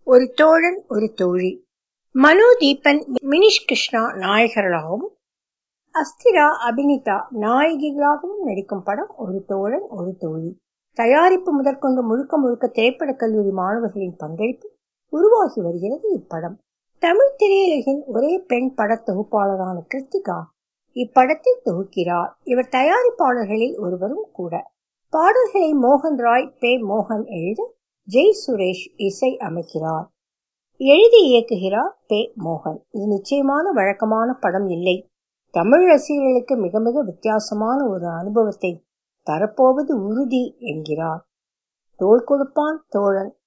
ஒரு தோழன் ஒரு தோழி மனு தீபன் மினிஷ் கிருஷ்ணா நாயகர்களாகவும் அஸ்திரா அபினிதா நாயகிகளாகவும் நடிக்கும் படம் ஒரு தோழன் ஒரு தோழி தயாரிப்பு முதற்கொண்டு முழுக்க முழுக்க திரைப்படக் கல்லூரி மாணவர்களின் பங்களிப்பு உருவாகி வருகிறது இப்படம் தமிழ் திரையுலகின் ஒரே பெண் பட தொகுப்பாளரான கிருத்திகா இப்படத்தை தொகுக்கிறார் இவர் தயாரிப்பாளர்களில் ஒருவரும் கூட பாடல்களை மோகன் ராய் பே மோகன் எழுத ஜெய் சுரேஷ் இசை அமைக்கிறார் எழுதி இயக்குகிறார் பே மோகன் இது நிச்சயமான வழக்கமான படம் இல்லை தமிழ் ரசிகர்களுக்கு மிக மிக வித்தியாசமான ஒரு அனுபவத்தை தரப்போவது உறுதி என்கிறார் தோள் கொடுப்பான் தோழன்